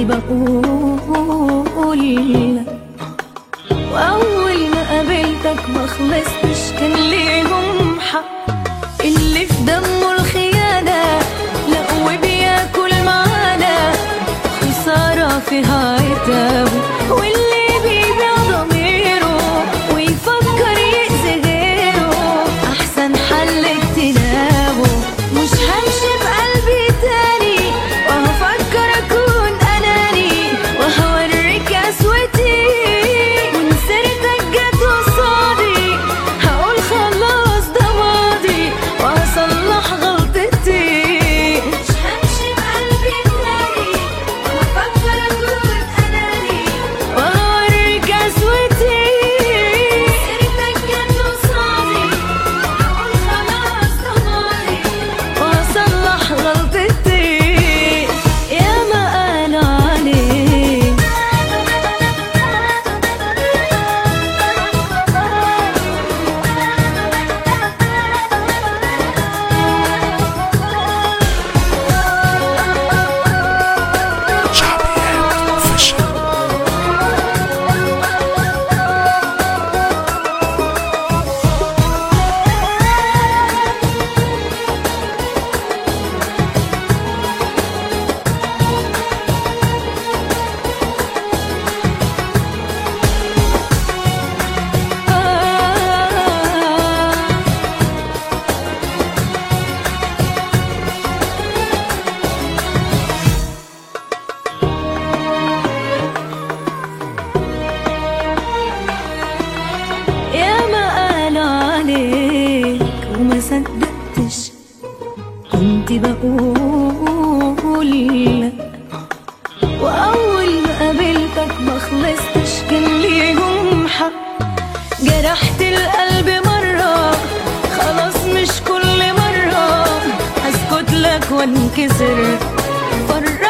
بقول لك وأول ما قابلتك ما خلصتش كان ليهم حق اللي في دمه الخيانة لا وبياكل معانا خسارة فيها عتاب واللي بيبيع ضميره ويفكر يأذي غيره أحسن حل اجتنابه مش همشي بقلبي تاني وهفكر أكون أناني وهوريك قسوتي وإن سيرتك جت قصادي هقول خلاص ده ماضي وهصلح غلطتي مش همشي بقلبي تاني وهفكر أكون أناني وهوريك قسوتي سيرتك جت قصادي هقول خلاص ده ماضي وهصلح غلطتي يا ما قالوا عليك شعبيات اوفيشال يا ما قالوا عليك وما صدقتش كنت بقول لك وأول ما قابلتك ما خلصتش كان ليهم حق جرحت القلب مرة خلاص مش كل مرة هسكت لك وانكسر فرق